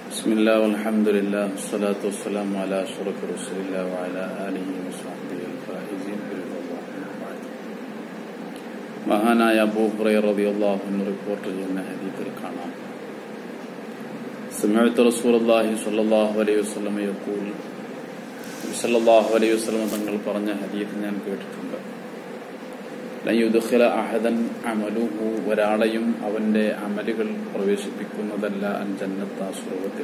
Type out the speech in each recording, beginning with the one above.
بسم الله والحمد لله والصلاة والسلام على أشرف رسول الله وعلى آله وصحبه الفائزين برضا الله أما بعد. മഹാനായ അബൂ ഹുറൈറ റളിയല്ലാഹു അൻഹു റിപ്പോർട്ട് ചെയ്യുന്ന ഹദീസിൽ കാണാം سمعت رسول الله صلى الله عليه وسلم يقول صلى الله عليه وسلم തങ്ങൾ പറഞ്ഞ ഹദീസ് ഞാൻ കേട്ടിട്ടുണ്ട് ലൻ യുദ്ഖില അഹദൻ അമലുഹു ഒരാളെയും അവന്റെ അമലുകൾ പ്രവേശിപ്പിക്കുന്നതല്ല അൻ ജന്നത്ത സ്വർഗത്തിൽ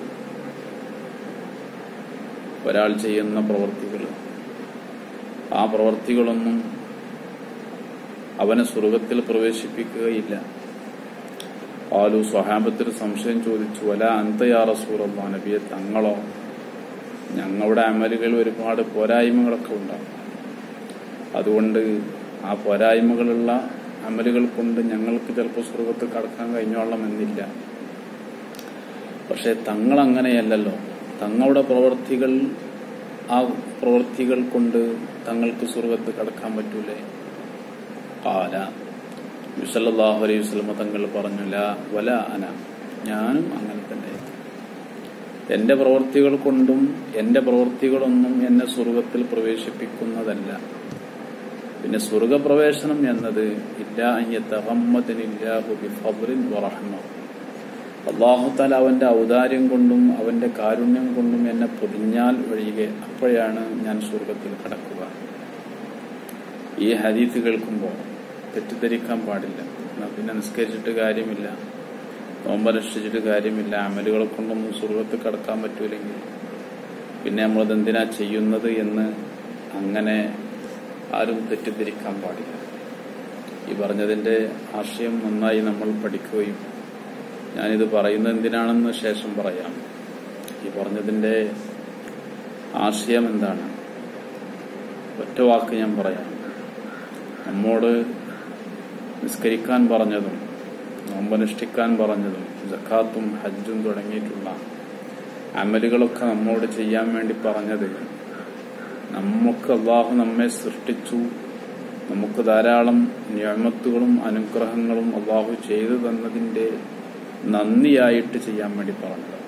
ഒരാൾ ചെയ്യുന്ന പ്രവർത്തികൾ ആ പ്രവർത്തികളൊന്നും അവനെ സ്വർഗത്തിൽ പ്രവേശിപ്പിക്കുകയില്ല ആലു സ്വഹാബത്തിൽ സംശയം ചോദിച്ചു വല അന്തയാ റസൂറല്ലാ നബിയെ തങ്ങളോ ഞങ്ങളുടെ അമലുകൾ ഒരുപാട് പോരായ്മകളൊക്കെ ഉണ്ടാകും അതുകൊണ്ട് ആ പോരായ്മകളുള്ള അമലുകൾ കൊണ്ട് ഞങ്ങൾക്ക് ചിലപ്പോൾ സ്വർഗത്ത് കടക്കാൻ കഴിഞ്ഞോളണമെന്നില്ല പക്ഷെ തങ്ങൾ അങ്ങനെയല്ലല്ലോ തങ്ങളുടെ പ്രവർത്തികൾ ആ പ്രവർത്തികൾ കൊണ്ട് തങ്ങൾക്ക് സ്വർഗത്ത് കടക്കാൻ പറ്റൂലേ കാല വിസല്ലാഹു അലൈഹി വസ്ലമ തങ്ങൾ പറഞ്ഞില്ല വല അന ഞാനും അങ്ങനെ തന്നെ എന്റെ പ്രവർത്തികൾ കൊണ്ടും എന്റെ പ്രവർത്തികളൊന്നും എന്നെ സ്വർഗത്തിൽ പ്രവേശിപ്പിക്കുന്നതല്ല പിന്നെ സ്വർഗപ്രവേശനം എന്നത് അള്ളാഹുത്താൽ അവന്റെ ഔദാര്യം കൊണ്ടും അവന്റെ കാരുണ്യം കൊണ്ടും എന്നെ പൊതിഞ്ഞാൽ ഒഴികെ അപ്പോഴാണ് ഞാൻ സ്വർഗത്തിൽ കടക്കുക ഈ ഹദീത്ത് കേൾക്കുമ്പോൾ തെറ്റിദ്ധരിക്കാൻ പാടില്ല എന്നാ പിന്നെ നിസ്കരിച്ചിട്ട് കാര്യമില്ല നോമ്പനുഷ്ഠിച്ചിട്ട് കാര്യമില്ല അമലുകളെ കൊണ്ടൊന്നും സ്വർഗത്തിൽ കടക്കാൻ പറ്റൂലെങ്കിൽ പിന്നെ നമ്മളത് എന്തിനാ ചെയ്യുന്നത് എന്ന് അങ്ങനെ ആരും തെറ്റിദ്ധരിക്കാൻ പാടില്ല ഈ പറഞ്ഞതിന്റെ ആശയം നന്നായി നമ്മൾ പഠിക്കുകയും ഞാനിത് പറയുന്നത് എന്തിനാണെന്ന് ശേഷം പറയാം ഈ പറഞ്ഞതിന്റെ ആശയം എന്താണ് ഒറ്റ വാക്ക് ഞാൻ പറയാം നമ്മോട് നിസ്കരിക്കാൻ പറഞ്ഞതും നോമ്പനുഷ്ഠിക്കാൻ പറഞ്ഞതും ജക്കാത്തും ഹജ്ജും തുടങ്ങിയിട്ടുള്ള അമലുകളൊക്കെ നമ്മോട് ചെയ്യാൻ വേണ്ടി പറഞ്ഞത് നമുക്ക് അള്ളാഹു നമ്മെ സൃഷ്ടിച്ചു നമുക്ക് ധാരാളം നിയമത്തുകളും അനുഗ്രഹങ്ങളും അള്ളാഹു ചെയ്തു തന്നതിന്റെ നന്ദിയായിട്ട് ചെയ്യാൻ വേണ്ടി പറഞ്ഞത്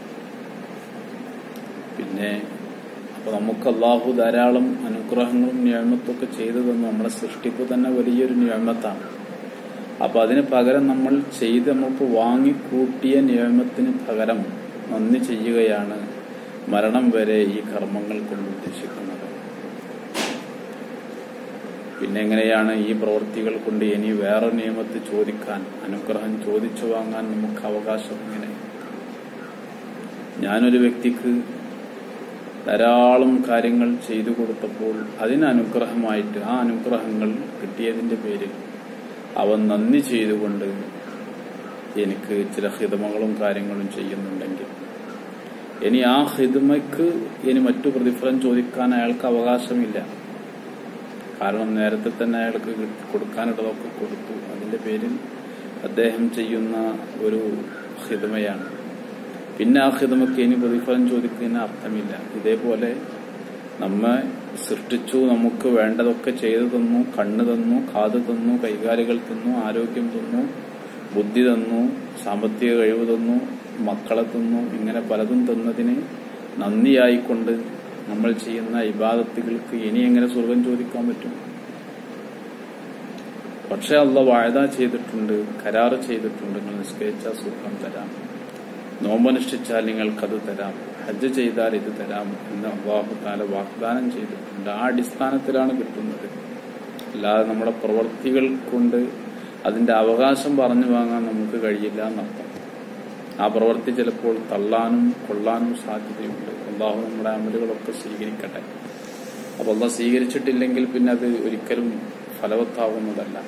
പിന്നെ അപ്പൊ നമുക്ക് അള്ളാഹു ധാരാളം അനുഗ്രഹങ്ങളും നിയമത്തൊക്കെ ചെയ്തു തന്നു നമ്മുടെ സൃഷ്ടിപ്പ് തന്നെ വലിയൊരു നിയമത്താണ് അപ്പൊ അതിന് പകരം നമ്മൾ ചെയ്ത് നമുക്ക് വാങ്ങിക്കൂട്ടിയ നിയമത്തിന് പകരം നന്ദി ചെയ്യുകയാണ് മരണം വരെ ഈ കർമ്മങ്ങൾ കൊണ്ട് ഉദ്ദേശിക്കുന്നത് പിന്നെ എങ്ങനെയാണ് ഈ പ്രവൃത്തികൾ കൊണ്ട് ഇനി വേറെ നിയമത്തിൽ ചോദിക്കാൻ അനുഗ്രഹം ചോദിച്ചു വാങ്ങാൻ നമുക്ക് അവകാശം ഇങ്ങനെ ഞാനൊരു വ്യക്തിക്ക് ധാരാളം കാര്യങ്ങൾ ചെയ്തു കൊടുത്തപ്പോൾ അതിന് അനുഗ്രഹമായിട്ട് ആ അനുഗ്രഹങ്ങൾ കിട്ടിയതിന്റെ പേരിൽ അവൻ നന്ദി ചെയ്തുകൊണ്ട് എനിക്ക് ചില ഹിതമകളും കാര്യങ്ങളും ചെയ്യുന്നുണ്ടെങ്കിൽ ഇനി ആ ഹിതമയ്ക്ക് ഇനി മറ്റു പ്രതിഫലം ചോദിക്കാൻ അയാൾക്ക് അവകാശമില്ല കാരണം നേരത്തെ തന്നെ അയാൾക്ക് കൊടുക്കാനുള്ളതൊക്കെ കൊടുത്തു അതിന്റെ പേരിൽ അദ്ദേഹം ചെയ്യുന്ന ഒരു ഹിതമയാണ് പിന്നെ ആ ഹിതമയ്ക്ക് ഇനി പ്രതിഫലം ചോദിക്കുന്നതിന് അർത്ഥമില്ല ഇതേപോലെ നമ്മെ സൃഷ്ടിച്ചു നമുക്ക് വേണ്ടതൊക്കെ ചെയ്തു തന്നു കണ്ണ് തന്നു കാത് തന്നു കൈകാലുകൾ തന്നു ആരോഗ്യം തന്നു ബുദ്ധി തന്നു സാമ്പത്തിക കഴിവ് തന്നു മക്കളെ തന്നു ഇങ്ങനെ പലതും തന്നതിന് നന്ദിയായിക്കൊണ്ട് നമ്മൾ ചെയ്യുന്ന ഇബാദത്തുകൾക്ക് ഇനി എങ്ങനെ സ്വർഗം ചോദിക്കാൻ പറ്റും പക്ഷെ അള്ള വാഴത ചെയ്തിട്ടുണ്ട് കരാറ് ചെയ്തിട്ടുണ്ട് നിങ്ങൾ നിസ്കരിച്ചാൽ സ്വർഗം തരാം നോമ്പനുഷ്ഠിച്ചാൽ നിങ്ങൾക്കത് തരാം ഹജ്ജ് ചെയ്താൽ ഇത് തരാം എന്ന് അള്ളാഹു താല വാഗ്ദാനം ചെയ്തിട്ടുണ്ട് ആ അടിസ്ഥാനത്തിലാണ് കിട്ടുന്നത് അല്ലാതെ നമ്മുടെ പ്രവർത്തികൾ കൊണ്ട് അതിന്റെ അവകാശം പറഞ്ഞു വാങ്ങാൻ നമുക്ക് കഴിയില്ല എന്നർത്ഥം ആ പ്രവൃത്തി ചിലപ്പോൾ തള്ളാനും കൊള്ളാനും സാധ്യതയുണ്ട് അള്ളാഹു നമ്മുടെ അമലുകളൊക്കെ സ്വീകരിക്കട്ടെ അപ്പൊ അള്ളാഹ് സ്വീകരിച്ചിട്ടില്ലെങ്കിൽ പിന്നെ അത് ഒരിക്കലും ഫലവത്താവുന്നതല്ല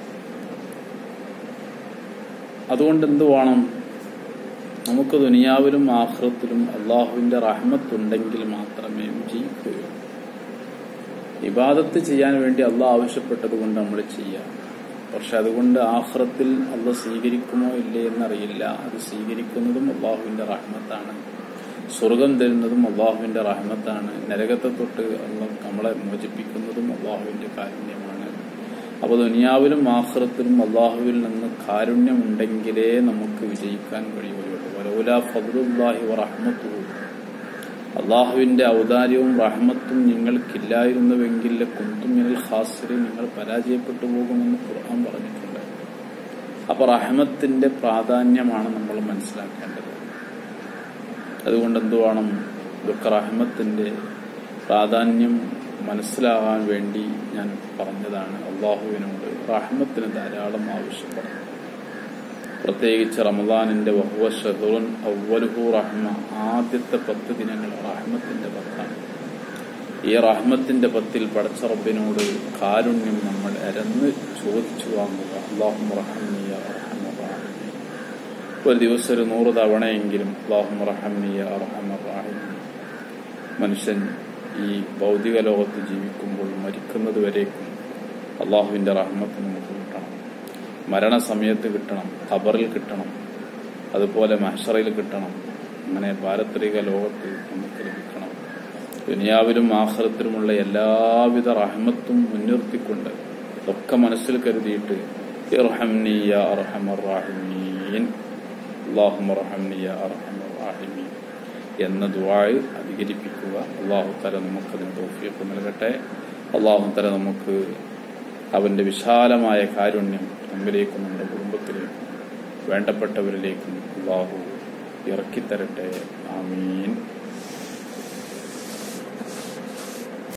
അതുകൊണ്ട് എന്ത് വേണം നമുക്ക് ദുനിയാവിലും ആഹ്റത്തിലും അള്ളാഹുവിന്റെ റഹ്മത്തുണ്ടെങ്കിൽ മാത്രമേ വിജയിക്കുകയുള്ളൂ ഇബാദത്ത് ചെയ്യാൻ വേണ്ടി അള്ളാഹ് ആവശ്യപ്പെട്ടത് കൊണ്ട് നമ്മൾ ചെയ്യാം പക്ഷെ അതുകൊണ്ട് ആഹ്റത്തിൽ അള്ളാഹ് സ്വീകരിക്കുമോ ഇല്ലേ എന്നറിയില്ല അത് സ്വീകരിക്കുന്നതും അള്ളാഹുവിന്റെ റഹ്മത്താണ് സ്വർഗം തരുന്നതും അള്ളാഹുവിന്റെ റഹ്മത്താണ് നരകത്തെ തൊട്ട് അള്ളാഹ് നമ്മളെ മോചിപ്പിക്കുന്നതും അള്ളാഹുവിന്റെ കാരുണ്യമാണ് അപ്പോൾ ദുനിയാവിലും ആഹ്റത്തിലും അള്ളാഹുവിൽ നിന്ന് കാരുണ്യമുണ്ടെങ്കിലേ നമുക്ക് വിജയിക്കാൻ കഴിയുകയുള്ളൂ വലൗല ഫദ്ലുല്ലാഹി വറഹ്മത്തുഹു അള്ളാഹുവിന്റെ ഔദാര്യവും റഹ്മത്തും നിങ്ങൾക്കില്ലായിരുന്നുവെങ്കിൽ കുന്തും മിനൽ ഖാസിറി നിങ്ങൾ പരാജയപ്പെട്ടു പോകുമെന്ന് ഖുർആൻ പറഞ്ഞിട്ടുണ്ട് അപ്പൊ റഹ്മത്തിന്റെ പ്രാധാന്യമാണ് നമ്മൾ മനസ്സിലാക്കേണ്ടത് അതുകൊണ്ട് എന്ത് വേണം ഇതൊക്കെ റഹ്മത്തിന്റെ പ്രാധാന്യം മനസ്സിലാകാൻ വേണ്ടി ഞാൻ പറഞ്ഞതാണ് അള്ളാഹുവിനോട് റഹ്മത്തിന് ധാരാളം ആവശ്യപ്പെടുന്നു പ്രത്യേകിച്ച് റമദാനിന്റെ വഹുവ ഷഹുൻ അവലുഹു റഹ്മ ആദ്യത്തെ പത്ത് ദിനങ്ങൾ റഹ്മത്തിന്റെ പത്താണ് ഈ റഹ്മത്തിന്റെ പത്തിൽ പടച്ച റബ്ബിനോട് കാരുണ്യം നമ്മൾ എരന്ന് ചോദിച്ചു വാങ്ങുക അള്ളാഹും റഹ്മിയ റഹ്മറാഹിമീൻ. ഒരു ദിവസം ഒരു നൂറ് തവണയെങ്കിലും അള്ളാഹും റഹ്മിയ റഹ്മറാഹിമീൻ. മനുഷ്യൻ ഈ ഭൗതിക ലോകത്ത് ജീവിക്കുമ്പോൾ മരിക്കുന്നത് വരേക്കും അള്ളാഹുവിന്റെ റഹ്മത്ത് നമുക്ക് കിട്ടണം മരണസമയത്ത് കിട്ടണം ഖബറിൽ കിട്ടണം അതുപോലെ മഹഷറയിൽ കിട്ടണം അങ്ങനെ പാരത്രിക ലോകത്ത് നമുക്ക് ലഭിക്കണം ദുനിയാവിലും ആഹ്റത്തിലുമുള്ള എല്ലാവിധ റഹ്മത്തും മുൻനിർത്തിക്കൊണ്ട് ഒക്കെ മനസ്സിൽ കരുതിയിട്ട് ഇർഹംനി യാ അർഹമർ റാഹിമീൻ അല്ലാഹുമ്മ റഹംനി യാ അർഹമർ റാഹിമീൻ എന്ന ദുആയ് അധികരിപ്പിക്കുക അള്ളാഹു തല നമുക്കതിന് തൗഫീഖ് നൽകട്ടെ അള്ളാഹു തല നമുക്ക് അവന്റെ വിശാലമായ കാരുണ്യം നമ്മിലേക്കും നമ്മുടെ കുടുംബത്തിലേക്കും വേണ്ടപ്പെട്ടവരിലേക്കും അള്ളാഹു ഇറക്കിത്തരട്ടെ ആമീൻ